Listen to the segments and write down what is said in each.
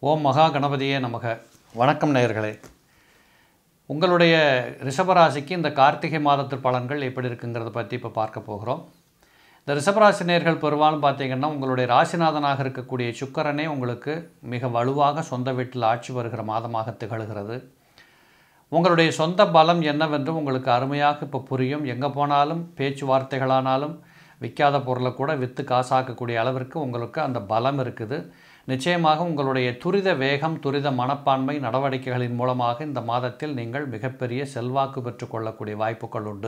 ஓம் மகா கணபதியே நமக வணக்கம் நேயர்களே உங்களுடைய ரிஷபராசிக்கு இந்த கார்த்திகை மாதத்து பலன்கள் எப்படி இருக்குங்கிறத பற்றி இப்போ பார்க்க போகிறோம் இந்த ரிஷபராசி நேர்கள் பெரும்பாலும் பார்த்தீங்கன்னா உங்களுடைய ராசிநாதனாக இருக்கக்கூடிய சுக்கரனே உங்களுக்கு மிக வலுவாக சொந்த வீட்டில் ஆட்சி வருகிற மாதமாக திகழ்கிறது உங்களுடைய சொந்த பலம் என்னவென்று உங்களுக்கு அருமையாக இப்போ புரியும் எங்கே போனாலும் பேச்சுவார்த்தைகளானாலும் விற்காத பொருளை கூட விற்று காசாக்கக்கூடிய அளவிற்கு உங்களுக்கு அந்த பலம் இருக்குது நிச்சயமாக உங்களுடைய துரித வேகம் துரித மனப்பான்மை நடவடிக்கைகளின் மூலமாக இந்த மாதத்தில் நீங்கள் மிகப்பெரிய செல்வாக்கு பெற்றுக்கொள்ளக்கூடிய வாய்ப்புகள் உண்டு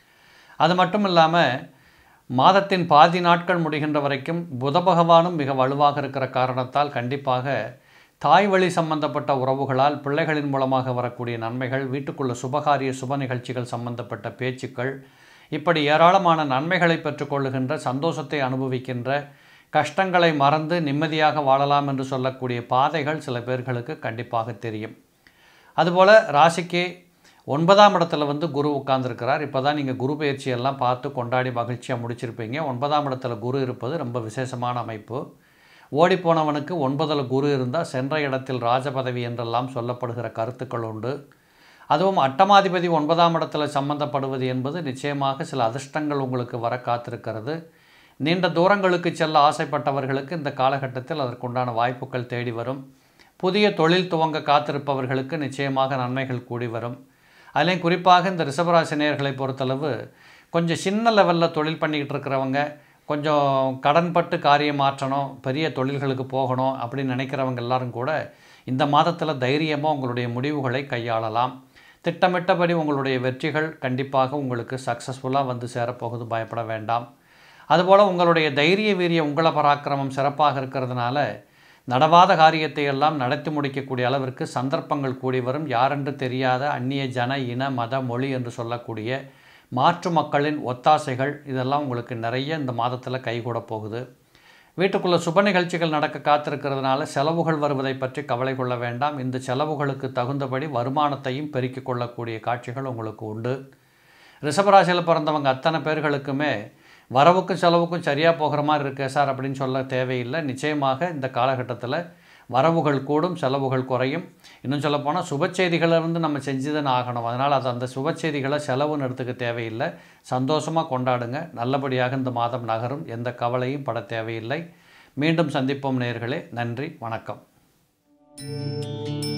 அது மட்டும் இல்லாமல் மாதத்தின் பாதி நாட்கள் முடிகின்ற வரைக்கும் புத பகவானும் மிக வலுவாக இருக்கிற காரணத்தால் கண்டிப்பாக தாய் வழி சம்பந்தப்பட்ட உறவுகளால் பிள்ளைகளின் மூலமாக வரக்கூடிய நன்மைகள் வீட்டுக்குள்ள சுபகாரிய சுப நிகழ்ச்சிகள் சம்பந்தப்பட்ட பேச்சுக்கள் இப்படி ஏராளமான நன்மைகளை பெற்றுக்கொள்ளுகின்ற சந்தோஷத்தை அனுபவிக்கின்ற கஷ்டங்களை மறந்து நிம்மதியாக வாழலாம் என்று சொல்லக்கூடிய பாதைகள் சில பேர்களுக்கு கண்டிப்பாக தெரியும் அதுபோல் ராசிக்கு ஒன்பதாம் இடத்துல வந்து குரு உட்கார்ந்துருக்கிறார் இப்போ தான் நீங்கள் குரு பயிற்சியெல்லாம் பார்த்து கொண்டாடி மகிழ்ச்சியாக முடிச்சிருப்பீங்க ஒன்பதாம் இடத்துல குரு இருப்பது ரொம்ப விசேஷமான அமைப்பு ஓடிப்போனவனுக்கு ஒன்பதில் குரு இருந்தால் சென்ற இடத்தில் ராஜபதவி என்றெல்லாம் சொல்லப்படுகிற கருத்துக்கள் உண்டு அதுவும் அட்டமாதிபதி ஒன்பதாம் இடத்துல சம்பந்தப்படுவது என்பது நிச்சயமாக சில அதிர்ஷ்டங்கள் உங்களுக்கு வர காத்திருக்கிறது நீண்ட தூரங்களுக்கு செல்ல ஆசைப்பட்டவர்களுக்கு இந்த காலகட்டத்தில் அதற்குண்டான வாய்ப்புகள் தேடி வரும் புதிய தொழில் துவங்க காத்திருப்பவர்களுக்கு நிச்சயமாக நன்மைகள் கூடி வரும் அதுலேயும் குறிப்பாக இந்த ரிஷபராசினியர்களை பொறுத்தளவு கொஞ்சம் சின்ன லெவலில் தொழில் பண்ணிக்கிட்டு இருக்கிறவங்க கொஞ்சம் கடன்பட்டு காரியம் மாற்றணும் பெரிய தொழில்களுக்கு போகணும் அப்படின்னு நினைக்கிறவங்க எல்லாரும் கூட இந்த மாதத்தில் தைரியமாக உங்களுடைய முடிவுகளை கையாளலாம் திட்டமிட்டபடி உங்களுடைய வெற்றிகள் கண்டிப்பாக உங்களுக்கு சக்ஸஸ்ஃபுல்லாக வந்து சேரப்போகுது பயப்பட வேண்டாம் அதுபோல் உங்களுடைய தைரிய வீரிய உங்கள பராக்கிரமம் சிறப்பாக இருக்கிறதுனால நடவாத காரியத்தை எல்லாம் நடத்தி முடிக்கக்கூடிய அளவிற்கு சந்தர்ப்பங்கள் கூடி வரும் யாரென்று தெரியாத அந்நிய ஜன இன மத மொழி என்று சொல்லக்கூடிய மாற்று மக்களின் ஒத்தாசைகள் இதெல்லாம் உங்களுக்கு நிறைய இந்த மாதத்தில் கைகூட போகுது வீட்டுக்குள்ளே சுப நிகழ்ச்சிகள் நடக்க காத்திருக்கிறதுனால செலவுகள் வருவதை பற்றி கவலை கொள்ள வேண்டாம் இந்த செலவுகளுக்கு தகுந்தபடி வருமானத்தையும் பெருக்கிக் கொள்ளக்கூடிய காட்சிகள் உங்களுக்கு உண்டு ரிஷபராசியில் பிறந்தவங்க அத்தனை பேர்களுக்குமே வரவுக்கும் செலவுக்கும் சரியாக போகிற மாதிரி இருக்கே சார் அப்படின்னு சொல்ல தேவையில்லை நிச்சயமாக இந்த காலகட்டத்தில் வரவுகள் கூடும் செலவுகள் குறையும் இன்னும் சொல்லப்போனால் சுப செய்திகளிலிருந்து நம்ம செஞ்சு தானே ஆகணும் அதனால் அது அந்த சுப செய்திகளை செலவுன்னு எடுத்துக்க தேவையில்லை சந்தோஷமாக கொண்டாடுங்க நல்லபடியாக இந்த மாதம் நகரும் எந்த கவலையும் பட தேவையில்லை மீண்டும் சந்திப்போம் நேர்களே நன்றி வணக்கம்